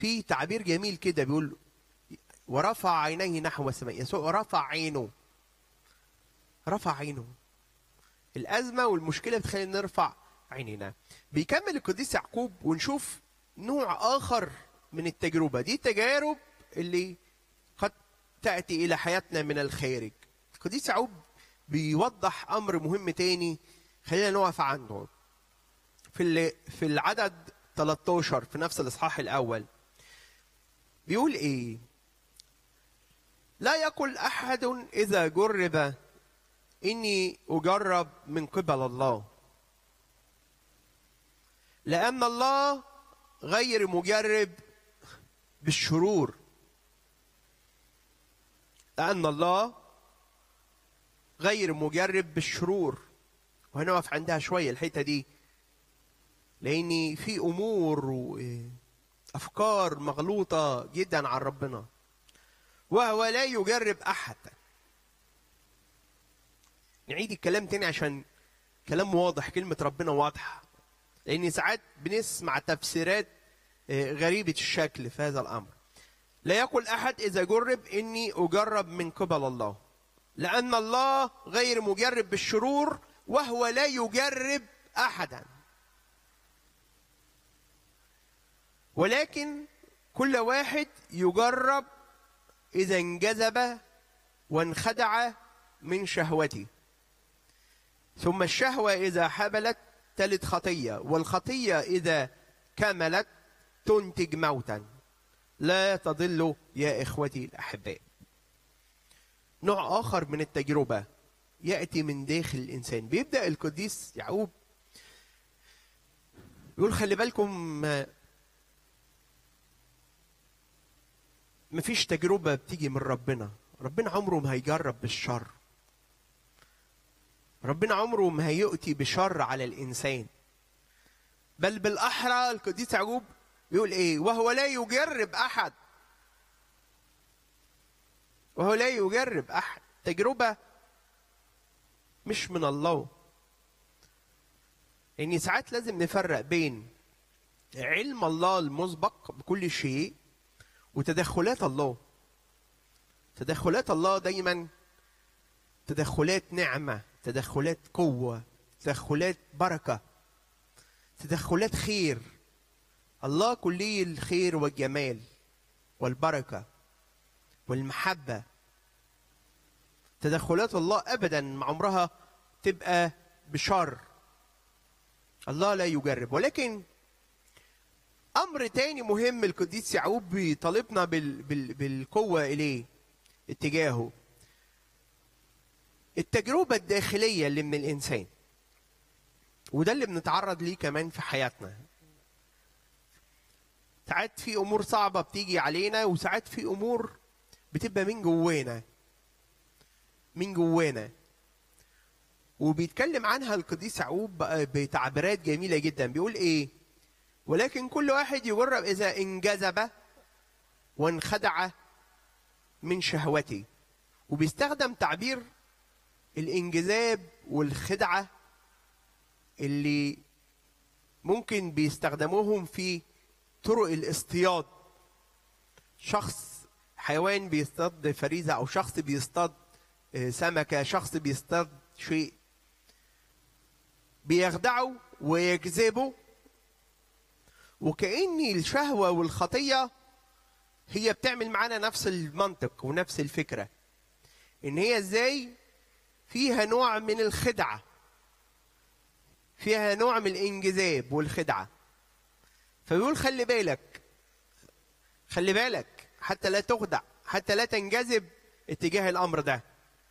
في تعبير جميل كده بيقول ورفع عينيه نحو السماء يسوع رفع عينه رفع عينه الأزمة والمشكلة بتخلينا نرفع عينينا بيكمل القديس يعقوب ونشوف نوع آخر من التجربة دي تجارب اللي قد تأتي إلى حياتنا من الخارج القديس يعقوب بيوضح أمر مهم تاني خلينا نقف عنده في ال- في العدد 13 في نفس الإصحاح الأول بيقول إيه لا يقل أحد إذا جرب إني أجرب من قبل الله لأن الله غير مجرب بالشرور لأن الله غير مجرب بالشرور وهنقف عندها شوية الحتة دي لأن في أمور وأفكار مغلوطة جدا عن ربنا وهو لا يجرب أحد نعيد الكلام تاني عشان كلام واضح كلمة ربنا واضحة لأن ساعات بنسمع تفسيرات آه، غريبة الشكل في هذا الأمر لا يقول أحد إذا جرب إني أجرب من قبل الله لأن الله غير مجرب بالشرور وهو لا يجرب أحدا ولكن كل واحد يجرب إذا انجذب وانخدع من شهوته ثم الشهوة إذا حبلت تلد خطية والخطية إذا كملت تنتج موتا لا تضل يا إخوتي الأحباء نوع آخر من التجربة يأتي من داخل الإنسان بيبدأ القديس يعقوب يقول خلي بالكم ما- مفيش تجربة بتيجي من ربنا ربنا عمره ما هيجرب بالشر ربنا عمره ما هيؤتي بشر على الإنسان بل بالأحرى القديس يعقوب يقول إيه وهو لا يجرب أحد وهو لا يجرب أحد تجربة مش من الله يعني ساعات لازم نفرق بين علم الله المسبق بكل شيء وتدخلات الله تدخلات الله دايما تدخلات نعمة تدخلات قوة تدخلات بركة تدخلات خير الله كلي الخير والجمال والبركة والمحبة تدخلات الله أبدا ما عمرها تبقى بشر الله لا يجرب ولكن أمر تاني مهم القديس يعقوب بيطالبنا بال بال بالقوة إليه اتجاهه التجربة الداخلية اللي من الإنسان وده اللي بنتعرض ليه كمان في حياتنا ساعات في أمور صعبة بتيجي علينا وساعات في أمور بتبقى من جوانا من جوانا وبيتكلم عنها القديس يعقوب بقى بتعبيرات جميلة جدا بيقول إيه ولكن كل واحد يجرب إذا انجذب وانخدع من شهوته وبيستخدم تعبير الانجذاب والخدعة اللي ممكن بيستخدموهم في طرق الاصطياد شخص حيوان بيصطاد فريزة أو شخص بيصطاد آه، سمكة شخص بيصطاد شيء بيخدعه ويجذبه وكأن الشهوة والخطية هي بتعمل معانا نفس المنطق ونفس الفكرة إن هي إزاي فيها نوع من الخدعة فيها نوع من الانجذاب والخدعة فبيقول خلي بالك خلي بالك حتى لا تخدع حتى لا تنجذب اتجاه الأمر ده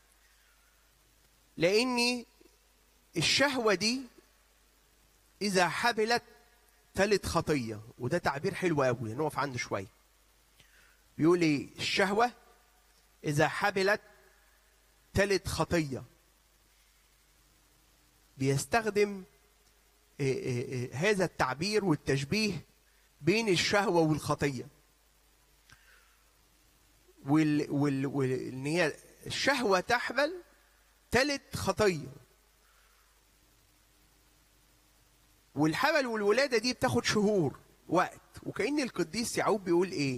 لأني الشهوة دي إذا حبلت تلت خطية وده تعبير حلو قوي نقف عنده شوية بيقول ايه الشهوة إذا حبلت تلت خطية بيستخدم إيه إيه إيه هذا التعبير والتشبيه بين الشهوة والخطية وال وال وال ان هي الشهوة تحمل تلت خطية والحمل والولادة دي بتاخد شهور وقت وكأن القديس يعقوب بيقول ايه